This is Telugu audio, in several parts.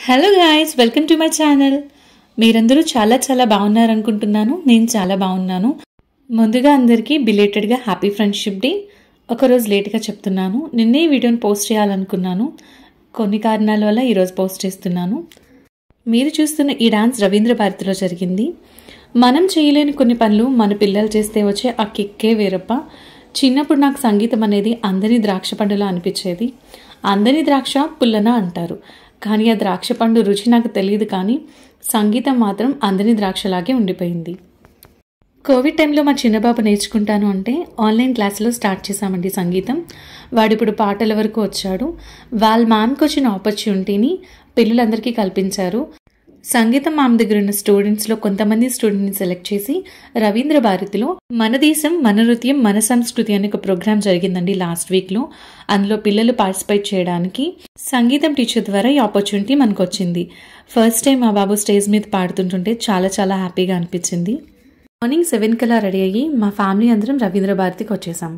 hello guys welcome to my channel మీరందరూ చాలా చాలా బాగున్నారు అనుకుంటున్నాను నేను చాలా బాగున్నాను ముందుగా అందరికీ బిలేటెడ్గా హ్యాపీ ఫ్రెండ్షిప్ డే ఒకరోజు లేట్గా చెప్తున్నాను నిన్నే ఈ వీడియోని పోస్ట్ చేయాలనుకున్నాను కొన్ని కారణాల వల్ల ఈరోజు పోస్ట్ చేస్తున్నాను మీరు చూస్తున్న ఈ డాన్స్ రవీంద్ర భారతిలో జరిగింది మనం చేయలేని కొన్ని పనులు మన పిల్లలు చేస్తే వచ్చే ఆ కిక్కే వేరప్ప చిన్నప్పుడు నాకు సంగీతం అనేది అందరి ద్రాక్ష పండులా అనిపించేది అందరి ద్రాక్ష పుల్లన అంటారు కానీ ఆ ద్రాక్ష పండు రుచి నాకు తెలియదు కానీ సంగీతం మాత్రం అందరి ద్రాక్షలాగే ఉండిపోయింది కోవిడ్ టైంలో మా చిన్నబాబు నేర్చుకుంటాను అంటే ఆన్లైన్ క్లాసులో స్టార్ట్ చేశామండి సంగీతం వాడు ఇప్పుడు పాటల వరకు వచ్చాడు వాళ్ళ మ్యామ్కి వచ్చిన ఆపర్చునిటీని పిల్లలందరికీ కల్పించారు సంగీతం మ్యామ్ దగ్గర ఉన్న స్టూడెంట్స్లో కొంతమంది స్టూడెంట్ని సెలెక్ట్ చేసి రవీంద్ర భారతిలో మన దేశం మన నృత్యం మన సంస్కృతి అనే ఒక ప్రోగ్రామ్ జరిగిందండి లాస్ట్ వీక్లో అందులో పిల్లలు పార్టిసిపేట్ చేయడానికి సంగీతం టీచర్ ద్వారా ఈ ఆపర్చునిటీ మనకు వచ్చింది ఫస్ట్ టైం మా బాబు స్టేజ్ మీద పాడుతుంటుంటే చాలా చాలా హ్యాపీగా అనిపించింది మార్నింగ్ సెవెన్ కల్లా రెడీ అయ్యి మా ఫ్యామిలీ అందరం రవీంద్ర భారతికి వచ్చేసాం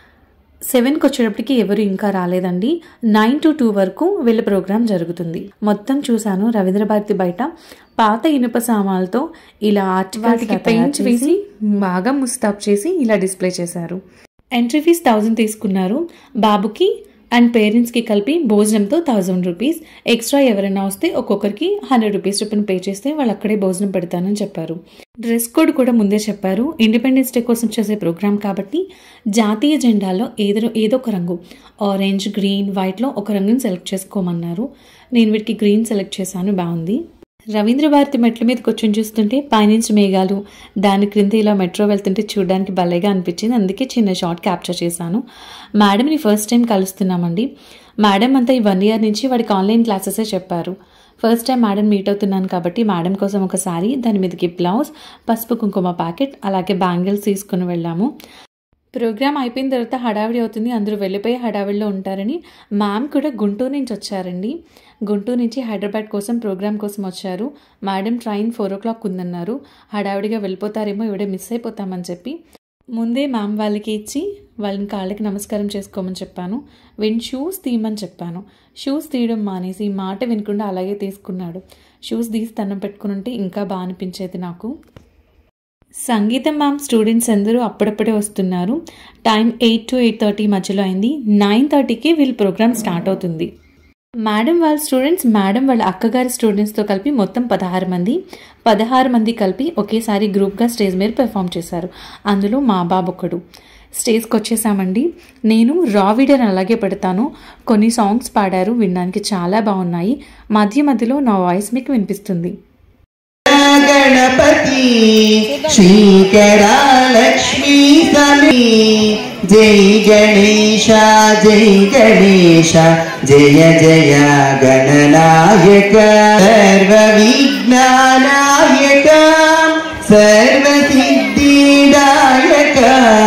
సెవెన్కి వచ్చేటప్పటికి ఎవరు ఇంకా రాలేదండి నైన్ టు టూ వరకు వీళ్ళ ప్రోగ్రామ్ జరుగుతుంది మొత్తం చూశాను రవీంద్ర భారతి బయట పాత ఇనుప సామాన్లతో ఇలా ఆర్టికల్కి పెయింట్ వేసి బాగా ముస్తాబ్ చేసి ఇలా డిస్ప్లే చేశారు ఎంట్రీ ఫీజ్ థౌజండ్ తీసుకున్నారు బాబుకి అండ్ పేరెంట్స్కి కలిపి భోజనంతో థౌజండ్ రూపీస్ ఎక్స్ట్రా ఎవరైనా వస్తే ఒక్కొక్కరికి హండ్రెడ్ రూపీస్ చొప్పున పే చేస్తే వాళ్ళు అక్కడే భోజనం పెడతానని చెప్పారు డ్రెస్ కోడ్ కూడా ముందే చెప్పారు ఇండిపెండెన్స్ డే కోసం చేసే ప్రోగ్రామ్ కాబట్టి జాతీయ జెండాలో ఏదో ఏదో ఒక రంగు ఆరెంజ్ గ్రీన్ వైట్లో ఒక రంగుని సెలెక్ట్ చేసుకోమన్నారు నేను వీటికి గ్రీన్ సెలెక్ట్ చేశాను బాగుంది రవీంద్ర భారతి మెట్ల మీద కూర్చొని చూస్తుంటే పైనుంచి మేఘాలు దాని క్రింద ఇలా మెట్రో వెళ్తుంటే చూడడానికి భలేగా అనిపించింది అందుకే చిన్న షార్ట్ క్యాప్చర్ చేశాను మేడంని ఫస్ట్ టైం కలుస్తున్నామండి మేడం అంతా ఈ వన్ ఇయర్ నుంచి వాడికి ఆన్లైన్ క్లాసెసే చెప్పారు ఫస్ట్ టైం మేడం మీట్ అవుతున్నాను కాబట్టి మేడం కోసం ఒక సారీ దాని మీదకి బ్లౌజ్ పసుపు కుంకుమ ప్యాకెట్ అలాగే బ్యాంగిల్స్ తీసుకుని వెళ్ళాము ప్రోగ్రామ్ అయిపోయిన తర్వాత హడావిడి అవుతుంది అందరూ వెళ్ళిపోయి హడావిడిలో ఉంటారని మ్యామ్ కూడా గుంటూరు నుంచి వచ్చారండి గుంటూరు నుంచి హైదరాబాద్ కోసం ప్రోగ్రామ్ కోసం వచ్చారు madam train four o'clock ఉందన్నారు హడావిడిగా వెళ్ళిపోతారేమో ఇవిడే మిస్ అయిపోతామని చెప్పి ముందే మ్యామ్ వాళ్ళకి ఇచ్చి వాళ్ళని కాళ్ళకి నమస్కారం చేసుకోమని చెప్పాను విన్ షూస్ తీయమని చెప్పాను షూస్ తీయడం మానేసి మాట వినకుండా అలాగే తీసుకున్నాడు షూస్ తీసి తన్నం పెట్టుకుని ఉంటే ఇంకా బాగా అనిపించేది నాకు సంగీతం మ్యామ్ స్టూడెంట్స్ అందరూ అప్పుడప్పుడే వస్తున్నారు time eight to eight thirty మధ్యలో అయింది నైన్ థర్టీకి వీళ్ళ ప్రోగ్రామ్ స్టార్ట్ అవుతుంది మేడం వాళ్ళ స్టూడెంట్స్ మేడం వాళ్ళ అక్కగారి స్టూడెంట్స్తో కలిపి మొత్తం పదహారు మంది పదహారు మంది కలిపి ఒకేసారి గ్రూప్గా స్టేజ్ మీద పెర్ఫామ్ చేశారు అందులో మా బాబు ఒకడు స్టేజ్కి వచ్చేసామండి నేను రా వీడియోని అలాగే పెడతాను కొన్ని సాంగ్స్ పాడారు వినడానికి చాలా బాగున్నాయి మధ్య మధ్యలో నా వాయిస్ మీకు వినిపిస్తుంది గణపతి శ్రీకరా లక్ష్మీ సమీ జై గణేశ జై గణేశ జయ జయ గణనాయక సర్వ విజ్ఞానాయక సర్వ సిద్ధిదాయక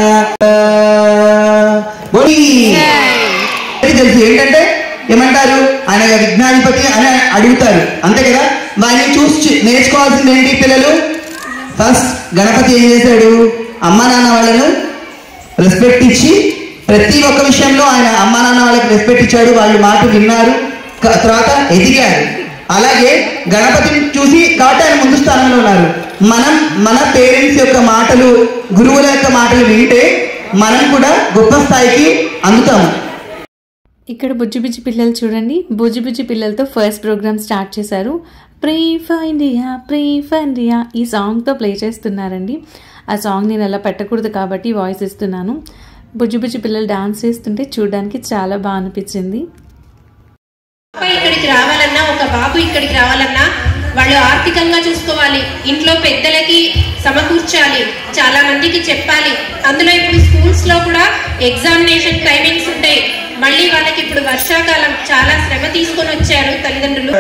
తెలుసు ఏంటంటే ఏమంటారు ఆయన విజ్ఞానిపతి అని అడుగుతారు అంతే కదా వారిని చూసి నేర్చుకోవాల్సింది ఏంటి పిల్లలు ఫస్ట్ గణపతి ఏం చేశాడు అమ్మా నాన్న వాళ్ళను రెస్పెక్ట్ ఇచ్చి ప్రతి ఒక్క విషయంలో ఆయన అమ్మా నాన్న వాళ్ళకి రెస్పెక్ట్ ఇచ్చాడు వాళ్ళు మాట విన్నారు క- తర్వాత ఎదిగారు అలాగే గణపతిని చూసి కాబట్టి ఆయన ముందు స్థానంలో ఉన్నారు మనం మన పేరెంట్స్ యొక్క మాటలు గురువుల యొక్క మాటలు వింటే మనం కూడా గొప్ప స్థాయికి అందుతాము ఇక్కడ బుజ్జి బుజ్జి పిల్లలు చూడండి బుజ్జి బుజ్జి పిల్లలతో ఫస్ట్ ప్రోగ్రామ్ స్టార్ట్ చేశారు pray for India pray for India ఈ సాంగ్తో ప్లే చేస్తున్నారండి ఆ సాంగ్ నేను అలా పెట్టకూడదు కాబట్టి వాయిస్ ఇస్తున్నాను బుజ్జి బుజ్జి పిల్లలు డాన్స్ చేస్తుంటే చూడడానికి చాలా బాగా అనిపించింది అబ్బాయి ఇక్కడికి రావాలన్నా ఒక బాబు ఇక్కడికి రావాలన్నా వాళ్ళు ఆర్థికంగా చూసుకోవాలి ఇంట్లో పెద్దలకి సమకూర్చాలి చాలా మందికి చెప్పాలి అందులో ఇప్పుడు స్కూల్స్ లో కూడా ఎగ్జామినేషన్ టైమింగ్స్ ఉంటాయి మళ్ళీ వాళ్ళకి ఇప్పుడు వర్షాకాలం చాలా శ్రమ తీసుకొని వచ్చారు తల్లిదండ్రులు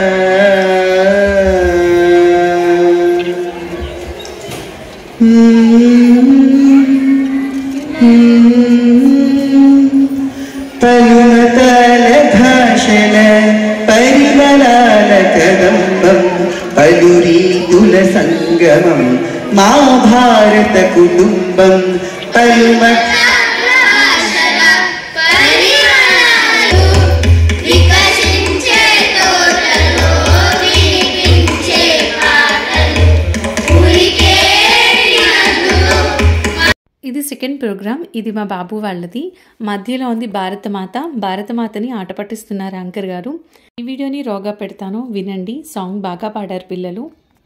పలుమతాల భాషల పరిమళాల కదంబం పలు రీతుల సంగమం మా భారత కుటుంబం పలుమ వికసించే తోటలో సెకండ్ ప్రోగ్రామ్ ఇది మా బాబు వాళ్ళది మధ్యలో ఉంది భారతమాత భారతమాతని ఆట పట్టిస్తున్నారు యాంకర్ గారు ఈ వీడియోని రోగా పెడతాను వినండి సాంగ్ బాగా పాడారు పిల్లలు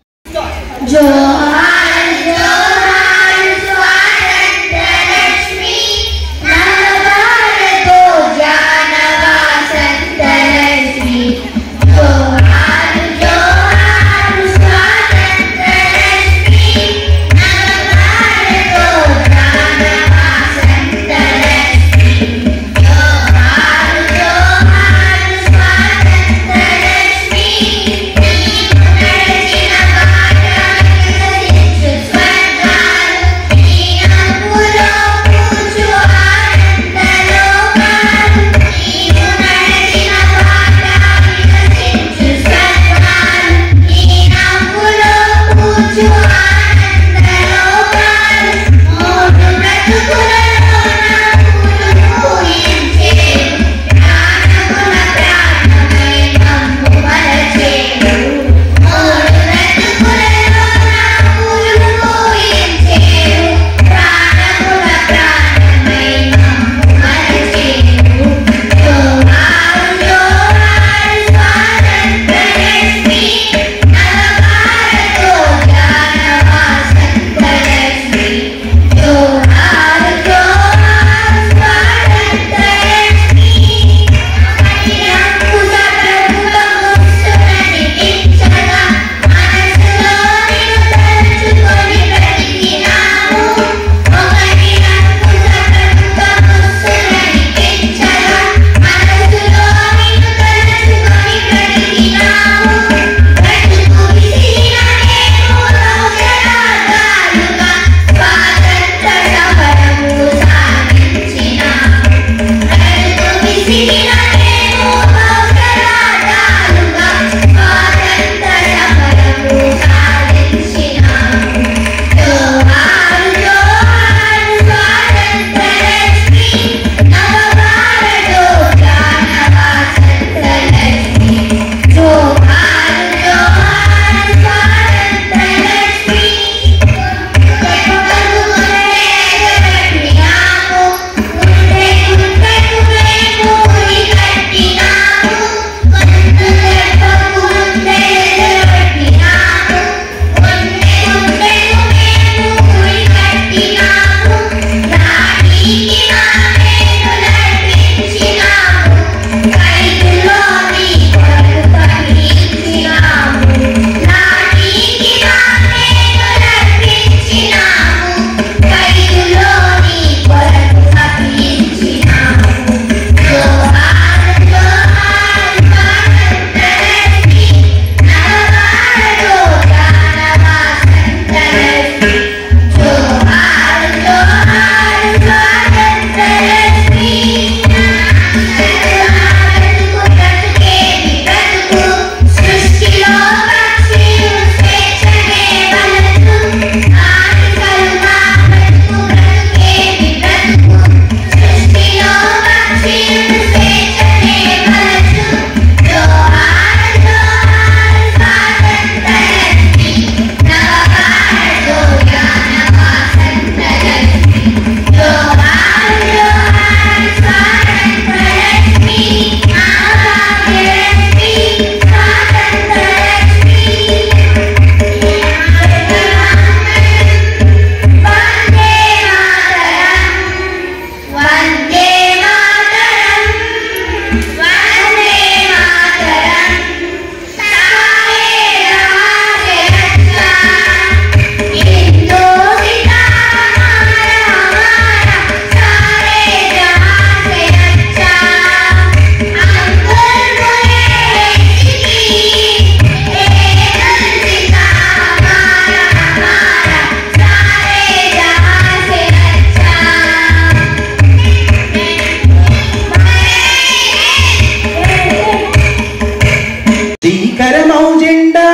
శ్రీకరమౌ జెండా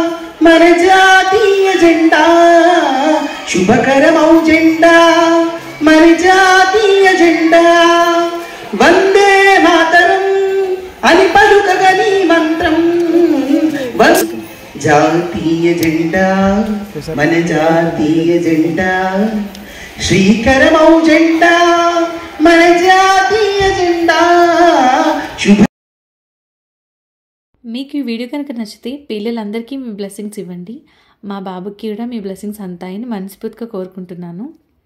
మన జాతీయ జెండా శుభకరమౌ జెండా మన జాతీయ జెండా వందే మాతరం అని పలుకగని మంత్రం వం- జాతీయ జెండా మన జాతీయ జెండా శ్రీకరమౌ జెండా మన జాతీయ జెండా శుభ మీకు ఈ వీడియో కనుక నచ్చితే పిల్లలందరికీ మీ బ్లెస్సింగ్స్ ఇవ్వండి మా బాబుకి కూడా మీ బ్లెస్సింగ్స్ అంతాయని మనస్ఫూర్తిగా కోరుకుంటున్నాను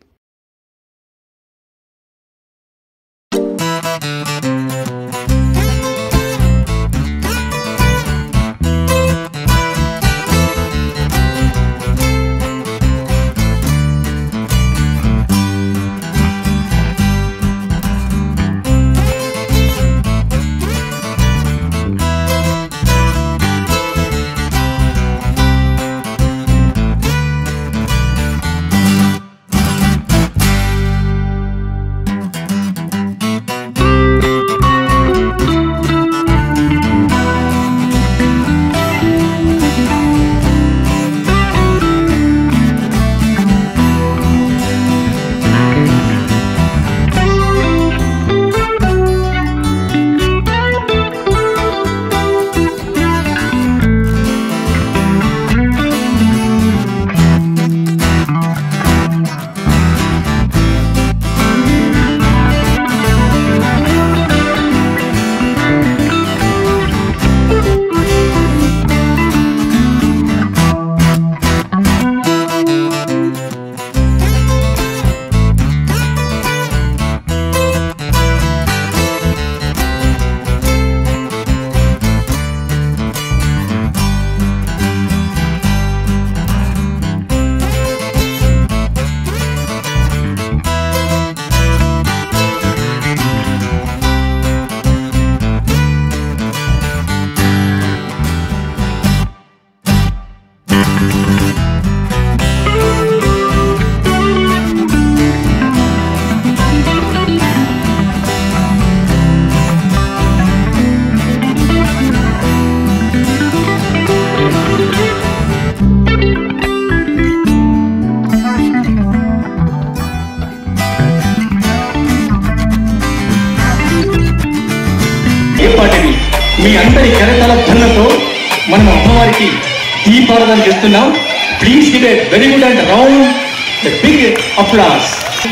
ఏపాటిది మీ అందరి కరతల ధనతో మనం అమ్మవారికి దీపారాధన చేస్తున్నాం please give a very good and round big applause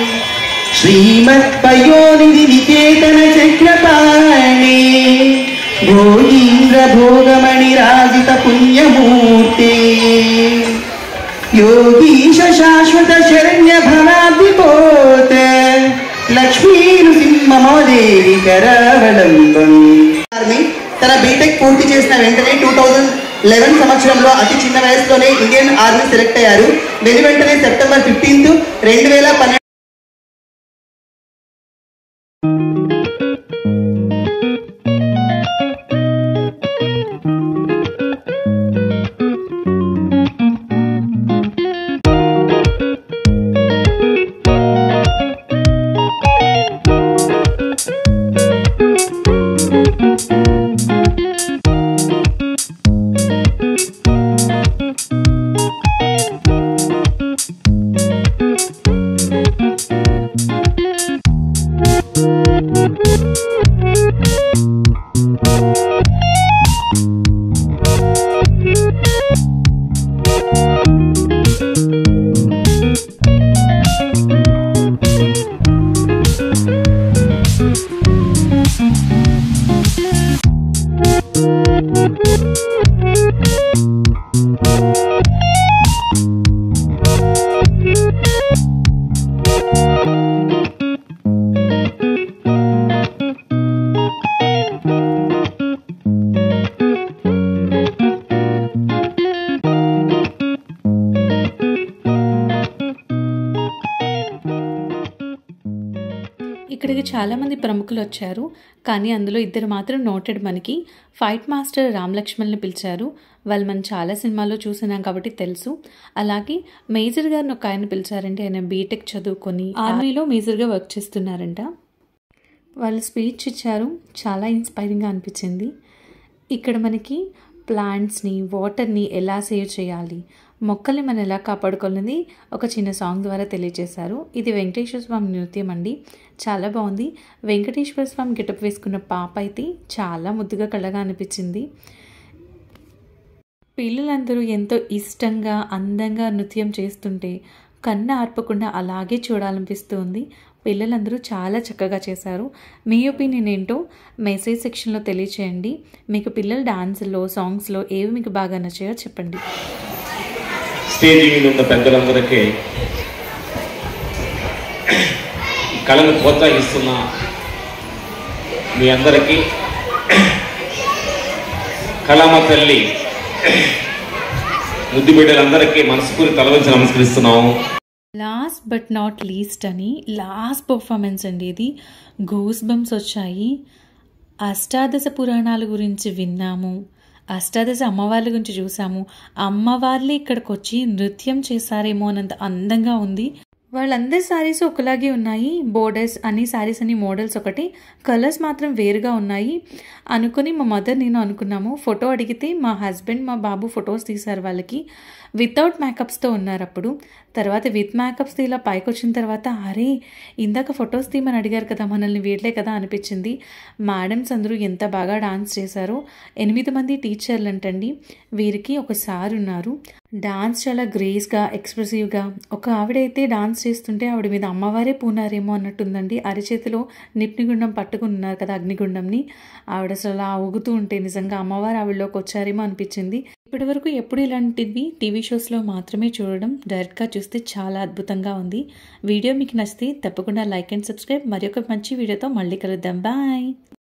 శ్రీమత్పయోనిధి నికేతన చక్రపాణి భోగీంద్ర భోగమణి రాజిత పుణ్యమూర్తి యోగీశ శాశ్వత శరణ్య భవాభిపోత లక్ష్మీ నృసింహమోదేవి కరావలంబం తన బీటెక్ పూర్తి చేసిన వెంటనే టూ థౌజండ్ లెవెన్ సంవత్సరంలో అతి చిన్న వయసులోనే ఇండియన్ ఆర్మీ సెలెక్ట్ అయ్యారు వెను వెంటనే సెప్టెంబర్ ఫిఫ్టీన్త్ రెండు వేల పన్నెండు ఇక్కడికి చాలామంది ప్రముఖులు వచ్చారు కానీ అందులో ఇద్దరు మాత్రం నోటెడ్ మనకి ఫైట్ మాస్టర్ రామ్ లక్ష్మణ్ని పిలిచారు వాళ్ళు మనం చాలా సినిమాల్లో చూసినాం కాబట్టి తెలుసు అలాగే మేజర్ గారిని ఒక ఆయన పిలిచారంటే ఆయన బీటెక్ చదువుకొని ఆర్మీలో మేజర్గా వర్క్ చేస్తున్నారంట వాళ్ళు స్పీచ్ ఇచ్చారు చాలా ఇన్స్పైరింగ్గా అనిపించింది ఇక్కడ మనకి ప్లాంట్స్ని వాటర్ని ఎలా సేవ్ చేయాలి మొక్కల్ని మనం ఎలా కాపాడుకోవాలని ఒక చిన్న సాంగ్ ద్వారా తెలియజేశారు ఇది వెంకటేశ్వర స్వామి నృత్యం అండి చాలా బాగుంది వెంకటేశ్వర స్వామి గెటప్ వేసుకున్న పాప అయితే చాలా ముద్దుగా కళ్ళగా అనిపించింది పిల్లలందరూ ఎంతో ఇష్టంగా అందంగా నృత్యం చేస్తుంటే కన్ను ఆర్పకుండా అలాగే చూడాలనిపిస్తుంది పిల్లలందరూ చాలా చక్కగా చేశారు మీ ఒపీనియన్ ఏంటో మెసేజ్ సెక్షన్లో తెలియచేయండి మీకు పిల్లల డాన్స్లో సాంగ్స్లో ఏవి మీకు బాగా నచ్చాయో చెప్పండి స్టేజ్ మీద ఉన్న పెద్దలందరికీ ఈ కళను ప్రోత్సహిస్తున్న మీ అందరికీ కళామ తల్లి ముద్దు బిడ్డలందరికీ మనస్ఫూర్తి తలవంచి నమస్కరిస్తున్నాము లాస్ట్ బట్ నాట్ లీస్ట్ అని లాస్ట్ పర్ఫార్మెన్స్ అండి ఇది గూస్ బంప్స్ వచ్చాయి అష్టాదశ పురాణాల గురించి విన్నాము అష్టాదశ అమ్మవార్ల గురించి చూసాము అమ్మవార్లే ఇక్కడికి వచ్చి నృత్యం చేశారేమో అన్నంత అందంగా ఉంది వాళ్ళందరి శారీస్ ఒకలాగే ఉన్నాయి బోర్డర్స్ అన్ని శారీస్ అన్ని మోడల్స్ ఒకటి కలర్స్ మాత్రం వేరుగా ఉన్నాయి అనుకుని మా మదర్ నేను అనుకున్నాము ఫోటో అడిగితే మా హస్బెండ్ మా బాబు ఫొటోస్ తీశారు వాళ్ళకి వితౌట్ మేకప్స్తో ఉన్నారు అప్పుడు తర్వాత విత్ మేకప్స్ ఇలా పైకి వచ్చిన తర్వాత అరే ఇందాక ఫొటోస్ తీయమని అడిగారు కదా మనల్ని వీళ్ళే కదా అనిపించింది మేడమ్స్ అందరూ ఎంత బాగా డాన్స్ చేశారో ఎనిమిది మంది టీచర్లు అంటండి వీరికి ఒక సార్ ఉన్నారు డాన్స్ చాలా గ్రేస్గా ఎక్స్ప్రెసివ్గా ఒక ఆవిడైతే డాన్స్ చేస్తుంటే ఆవిడ మీద అమ్మవారే పూనారేమో అన్నట్టుందండి అరిచేతిలో నిప్నిగుండం పట్టుకుని ఉన్నారు కదా అగ్నిగుండంని ఆవిడ అసలు అలా ఊగుతూ ఉంటే నిజంగా అమ్మవారు ఆవిడలోకి వచ్చారేమో అనిపించింది ఇప్పటి వరకు ఎప్పుడు ఇలాంటివి టీవీ షోస్లో మాత్రమే చూడడం డైరెక్ట్గా చూస్తే చాలా అద్భుతంగా ఉంది వీడియో మీకు నచ్చితే తప్పకుండా లైక్ అండ్ సబ్స్క్రైబ్ మరి ఒక మంచి వీడియోతో మళ్ళీ కలుద్దాం బాయ్